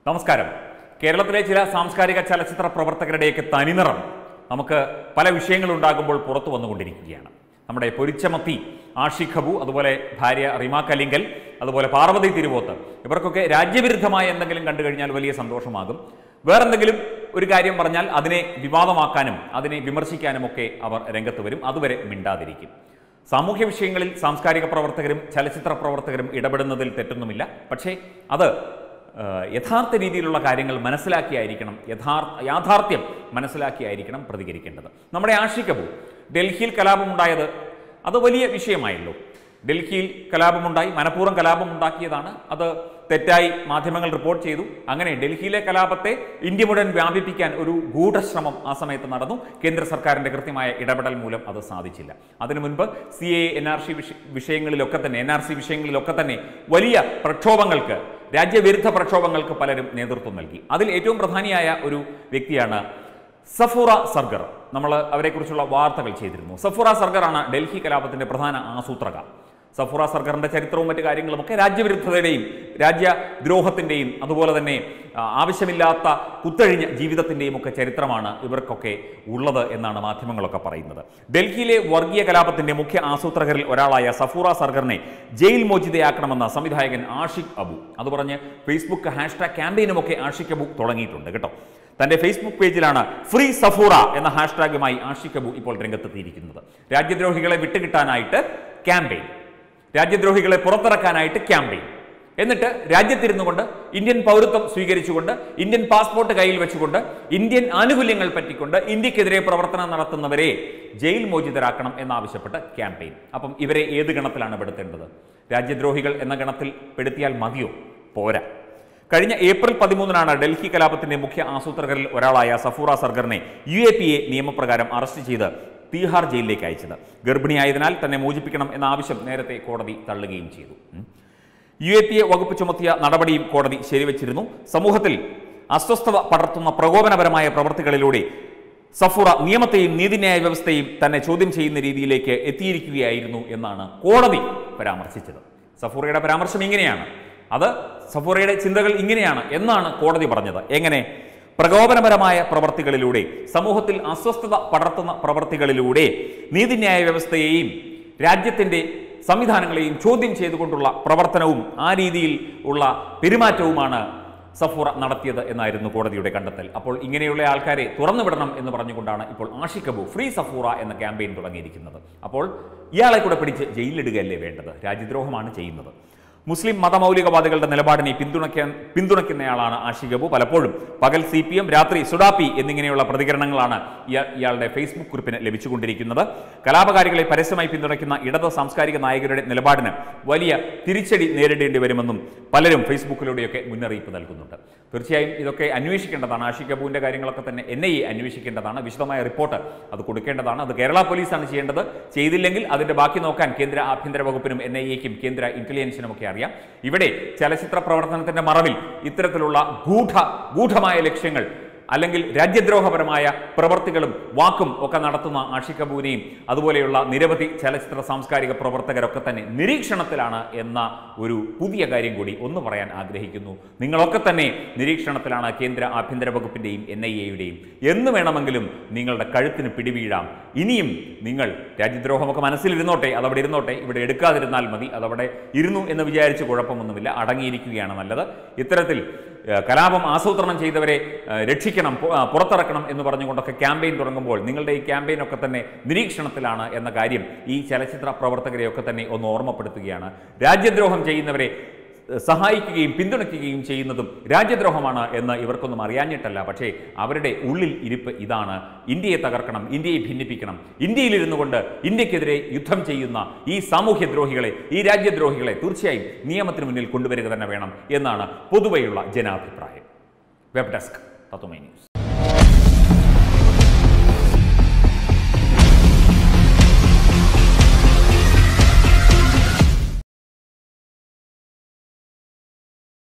നമസ്കാരം കേരളത്തിലെ ചില സാംസ്കാരിക ചലച്ചിത്ര പ്രവർത്തകരുടെയൊക്കെ തനിനിറം നമുക്ക് പല വിഷയങ്ങളുണ്ടാകുമ്പോൾ പുറത്തു വന്നുകൊണ്ടിരിക്കുകയാണ് നമ്മുടെ പൊരിച്ചമത്തി ആഷി ഖബു അതുപോലെ ഭാര്യ റിമ കലിങ്കൽ അതുപോലെ പാർവതി തിരുവോത്ത് ഇവർക്കൊക്കെ രാജ്യവിരുദ്ധമായ എന്തെങ്കിലും കണ്ടു കഴിഞ്ഞാൽ വലിയ സന്തോഷമാകും വേറെന്തെങ്കിലും ഒരു കാര്യം പറഞ്ഞാൽ അതിനെ വിവാദമാക്കാനും അതിനെ വിമർശിക്കാനും ഒക്കെ അവർ രംഗത്ത് വരും അതുവരെ മിണ്ടാതിരിക്കും സാമൂഹ്യ വിഷയങ്ങളിൽ സാംസ്കാരിക പ്രവർത്തകരും ചലച്ചിത്ര പ്രവർത്തകരും ഇടപെടുന്നതിൽ തെറ്റൊന്നുമില്ല പക്ഷേ അത് ഏഹ്, യഥാർത്ഥ രീതിയിലുള്ള കാര്യങ്ങൾ മനസ്സിലാക്കിയായിരിക്കണം യഥാർത്ഥ യാഥാർത്ഥ്യം മനസ്സിലാക്കിയായിരിക്കണം പ്രതികരിക്കേണ്ടത് നമ്മുടെ ആഷിക്കബു ഡൽഹിയിൽ കലാപമുണ്ടായത് അത് വലിയ വിഷയമായല്ലോ ഡൽഹിയിൽ കലാപമുണ്ടായി മനഃപൂർവ്വം കലാപമുണ്ടാക്കിയതാണ് അത് തെറ്റായി മാധ്യമങ്ങൾ റിപ്പോർട്ട് ചെയ്തു അങ്ങനെ ഡൽഹിയിലെ കലാപത്തെ ഇന്ത്യ മുഴുവൻ വ്യാപിപ്പിക്കാൻ ഒരു ഗൂഢശ്രമം ആ സമയത്ത് നടന്നു കേന്ദ്ര സർക്കാരിന്റെ കൃത്യമായ ഇടപെടൽ മൂലം അത് സാധിച്ചില്ല അതിനു മുൻപ് C A N R C വിഷയങ്ങളിലൊക്കെ തന്നെ എൻ ആർ സി വിഷയങ്ങളിലൊക്കെ തന്നെ വലിയ പ്രക്ഷോഭങ്ങൾക്ക് രാജ്യവിരുദ്ധ പ്രക്ഷോഭങ്ങൾക്ക് പലരും നേതൃത്വം നൽകി അതിൽ ഏറ്റവും പ്രധാനിയായ ഒരു വ്യക്തിയാണ് സഫൂറ സർഗർ നമ്മൾ അവരെക്കുറിച്ചുള്ള വാർത്തകൾ ചെയ്തിരുന്നു സഫൂറ സർഗറാണ് ഡൽഹി കലാപത്തിന്റെ പ്രധാന ആസൂത്രക സഫൂറ സർഗറിന്റെ ചരിത്രവും മറ്റു കാര്യങ്ങളുമൊക്കെ രാജ്യവിരുദ്ധതയുടെയും രാജ്യദ്രോഹത്തിന്റെയും അതുപോലെ തന്നെ ആ, ആവശ്യമില്ലാത്ത കുത്തഴിഞ്ഞ ജീവിതത്തിന്റെയും ഒക്കെ ചരിത്രമാണ് ഇവർക്കൊക്കെ ഉള്ളത് എന്നാണ് മാധ്യമങ്ങളൊക്കെ പറയുന്നത് ഡൽഹിയിലെ വർഗീയ കലാപത്തിന്റെ മുഖ്യ ആസൂത്രകരിൽ ഒരാളായ സഫൂറ സർഗറിനെ ജയിൽ മോചിതയാക്കണമെന്ന സംവിധായകൻ ആഷിഖ് അബു അത് പറഞ്ഞ് ഫേസ്ബുക്ക് ഹാഷ്ടാഗ് ക്യാമ്പയിനുമൊക്കെ ആഷിഖ് അബു തുടങ്ങിയിട്ടുണ്ട് കേട്ടോ തന്റെ ഫേസ്ബുക്ക് പേജിലാണ് ഫ്രീ സഫൂറ എന്ന ഹാഷ്ടാഗുമായി ആഷിഖ് അബു ഇപ്പോൾ രംഗത്തെത്തിയിരിക്കുന്നത് രാജ്യദ്രോഹികളെ വിട്ടുകിട്ടാനായിട്ട് ക്യാമ്പയിൻ രാജ്യദ്രോഹികളെ പുറത്തിറക്കാനായിട്ട് ക്യാമ്പയിൻ എന്നിട്ട് രാജ്യത്തിരുന്നു കൊണ്ട് ഇന്ത്യൻ പൗരത്വം സ്വീകരിച്ചുകൊണ്ട് ഇന്ത്യൻ പാസ്പോർട്ട് കയ്യിൽ വെച്ചുകൊണ്ട് ഇന്ത്യൻ ആനുകൂല്യങ്ങൾ പറ്റിക്കൊണ്ട് ഇന്ത്യക്കെതിരെ പ്രവർത്തനം നടത്തുന്നവരെ ജയിൽ മോചിതരാക്കണം എന്നാവശ്യപ്പെട്ട് ക്യാമ്പയിൻ അപ്പം ഇവരെ ഏത് ഗണത്തിലാണ് പെടുത്തേണ്ടത് രാജ്യദ്രോഹികൾ എന്ന ഗണത്തിൽ പെടുത്തിയാൽ മതിയോ പോരാ കഴിഞ്ഞ ഏപ്രിൽ പതിമൂന്നിനാണ് ഡൽഹി കലാപത്തിന്റെ മുഖ്യ ആസൂത്രകരിൽ ഒരാളായ സഫൂറ സർഗറിനെ യു എ പി എ നിയമപ്രകാരം അറസ്റ്റ് ചെയ്ത് തീഹാർ ജയിലിലേക്ക് അയച്ചത് ഗർഭിണിയായതിനാൽ തന്നെ മോചിപ്പിക്കണം എന്ന ആവശ്യം നേരത്തെ കോടതി തള്ളുകയും ചെയ്തു ഉം. യു എ പി എ വകുപ്പ് ചുമത്തിയ നടപടിയും കോടതി ശരിവച്ചിരുന്നു സമൂഹത്തിൽ അസ്വസ്ഥത പടർത്തുന്ന പ്രകോപനപരമായ പ്രവൃത്തികളിലൂടെ സഫുറ നിയമത്തെയും നീതിന്യായ വ്യവസ്ഥയും തന്നെ ചോദ്യം ചെയ്യുന്ന രീതിയിലേക്ക് എത്തിയിരിക്കുകയായിരുന്നു എന്നാണ് കോടതി പരാമർശിച്ചത് സഫൂറയുടെ പരാമർശം ഇങ്ങനെയാണ് അത് സഫൂറയുടെ ചിന്തകൾ ഇങ്ങനെയാണ് എന്നാണ് കോടതി പറഞ്ഞത് എങ്ങനെ പ്രകോപനപരമായ പ്രവർത്തികളിലൂടെ സമൂഹത്തിൽ അസ്വസ്ഥത പടർത്തുന്ന പ്രവർത്തികളിലൂടെ നീതിന്യായ വ്യവസ്ഥയെയും രാജ്യത്തിന്റെ സംവിധാനങ്ങളെയും ചോദ്യം ചെയ്തുകൊണ്ടുള്ള പ്രവർത്തനവും ആ രീതിയിൽ ഉള്ള പെരുമാറ്റവുമാണ് സഫൂറ നടത്തിയത് എന്നായിരുന്നു കോടതിയുടെ കണ്ടെത്തൽ അപ്പോൾ ഇങ്ങനെയുള്ള ആൾക്കാരെ തുറന്നുവിടണം എന്ന് പറഞ്ഞുകൊണ്ടാണ് ഇപ്പോൾ ആഷിക്കബു ഫ്രീ സഫൂറ എന്ന ക്യാമ്പയിൻ തുടങ്ങിയിരിക്കുന്നത് അപ്പോൾ ഇയാളെ കൂടെ പിടിച്ച് ജയിലിലിടുകയല്ലേ വേണ്ടത് രാജ്യദ്രോഹമാണ് ചെയ്യുന്നത് മുസ്ലിം മതമൗലികവാദികളുടെ നിലപാടിനെ പിന്തുണയ്ക്കാൻ പിന്തുണയ്ക്കുന്നയാളാണ് ആഷിഖബു പലപ്പോഴും പകൽ സി പി എം രാത്രി സുഡാപ്പി എന്നിങ്ങനെയുള്ള പ്രതികരണങ്ങളാണ് ഇയാ- ഇയാളുടെ ഫേസ്ബുക്ക് കുറിപ്പിന് ലഭിച്ചുകൊണ്ടിരിക്കുന്നത് കലാപകാരികളെ പരസ്യമായി പിന്തുണയ്ക്കുന്ന ഇടത് സാംസ്കാരിക നായകരുടെ നിലപാടിന് വലിയ തിരിച്ചടി നേരിടേണ്ടി വരുമെന്നും പലരും ഫേസ്ബുക്കിലൂടെയൊക്കെ മുന്നറിയിപ്പ് നൽകുന്നുണ്ട് തീർച്ചയായും ഇതൊക്കെ അന്വേഷിക്കേണ്ടതാണ് ആഷിഖ് കപൂറിന്റെ കാര്യങ്ങളൊക്കെ തന്നെ എൻ ഐ എ അന്വേഷിക്കേണ്ടതാണ് വിശദമായ റിപ്പോർട്ട് അത് കൊടുക്കേണ്ടതാണ് അത് കേരള പോലീസാണ് ചെയ്യേണ്ടത് ചെയ്തില്ലെങ്കിൽ അതിന്റെ ബാക്കി നോക്കാൻ കേന്ദ്ര ആഭ്യന്തര വകുപ്പിനും എൻ ഐ എക്കും കേന്ദ്ര ഇന്റലിജൻസിനും ഒക്കെ അറിയാം ഇവിടെ ചലച്ചിത്ര പ്രവർത്തനത്തിന്റെ മറവിൽ ഇത്തരത്തിലുള്ള ഗൂഢ ഗൂഢമായ ലക്ഷ്യങ്ങൾ അല്ലെങ്കിൽ രാജ്യദ്രോഹപരമായ പ്രവർത്തികളും വാക്കും ഒക്കെ നടത്തുന്ന ആഷിഖ് കപൂരിനെയും അതുപോലെയുള്ള നിരവധി ചലച്ചിത്ര സാംസ്കാരിക പ്രവർത്തകരൊക്കെ തന്നെ നിരീക്ഷണത്തിലാണ് എന്ന ഒരു പുതിയ കാര്യം കൂടി ഒന്ന് പറയാൻ ആഗ്രഹിക്കുന്നു നിങ്ങളൊക്കെ തന്നെ നിരീക്ഷണത്തിലാണ് കേന്ദ്ര ആഭ്യന്തര വകുപ്പിന്റെയും എൻ ഐ എയുടെയും എന്ന് വേണമെങ്കിലും നിങ്ങളുടെ കഴുത്തിന് പിടിവീഴാം ഇനിയും നിങ്ങൾ രാജ്യദ്രോഹമൊക്കെ മനസ്സിലിരുന്നോട്ടെ അതവിടെ ഇരുന്നോട്ടെ ഇവിടെ എടുക്കാതിരുന്നാൽ മതി അതവിടെ ഇരുന്നു എന്ന് വിചാരിച്ച് കുഴപ്പമൊന്നുമില്ല അടങ്ങിയിരിക്കുകയാണ് നല്ലത് ഇത്തരത്തിൽ ഏഹ്, കലാപം ആസൂത്രണം ചെയ്തവരെ ഏഹ്, രക്ഷിക്കണം പു- ആ, പുറത്തിറക്കണം എന്ന് പറഞ്ഞുകൊണ്ടൊക്കെ ക്യാമ്പയിൻ തുടങ്ങുമ്പോൾ നിങ്ങളുടെ ഈ ക്യാമ്പയിൻ ഒക്കെ തന്നെ നിരീക്ഷണത്തിലാണ് എന്ന കാര്യം ഈ ചലച്ചിത്ര പ്രവർത്തകരെയൊക്കെ തന്നെ ഒന്ന് ഓർമ്മപ്പെടുത്തുകയാണ് രാജ്യദ്രോഹം ചെയ്യുന്നവരെ ഏഹ്, സഹായിക്കുകയും പിന്തുണയ്ക്കുകയും ചെയ്യുന്നതും രാജ്യദ്രോഹമാണ് എന്ന് ഇവർക്കൊന്നും അറിയാഞ്ഞിട്ടല്ല പക്ഷേ അവരുടെ ഉള്ളിൽ ഇരിപ്പ് ഇതാണ് ഇന്ത്യയെ തകർക്കണം ഇന്ത്യയെ ഭിന്നിപ്പിക്കണം ഇന്ത്യയിലിരുന്നു കൊണ്ട് ഇന്ത്യക്കെതിരെ യുദ്ധം ചെയ്യുന്ന ഈ സാമൂഹ്യദ്രോഹികളെ ഈ രാജ്യദ്രോഹികളെ തീർച്ചയായും നിയമത്തിന് മുന്നിൽ കൊണ്ടുവരിക തന്നെ വേണം എന്നാണ് പൊതുവെയുള്ള ജനാഭിപ്രായം വെബ് ഡെസ്ക് തത്വമൈ ന്യൂസ്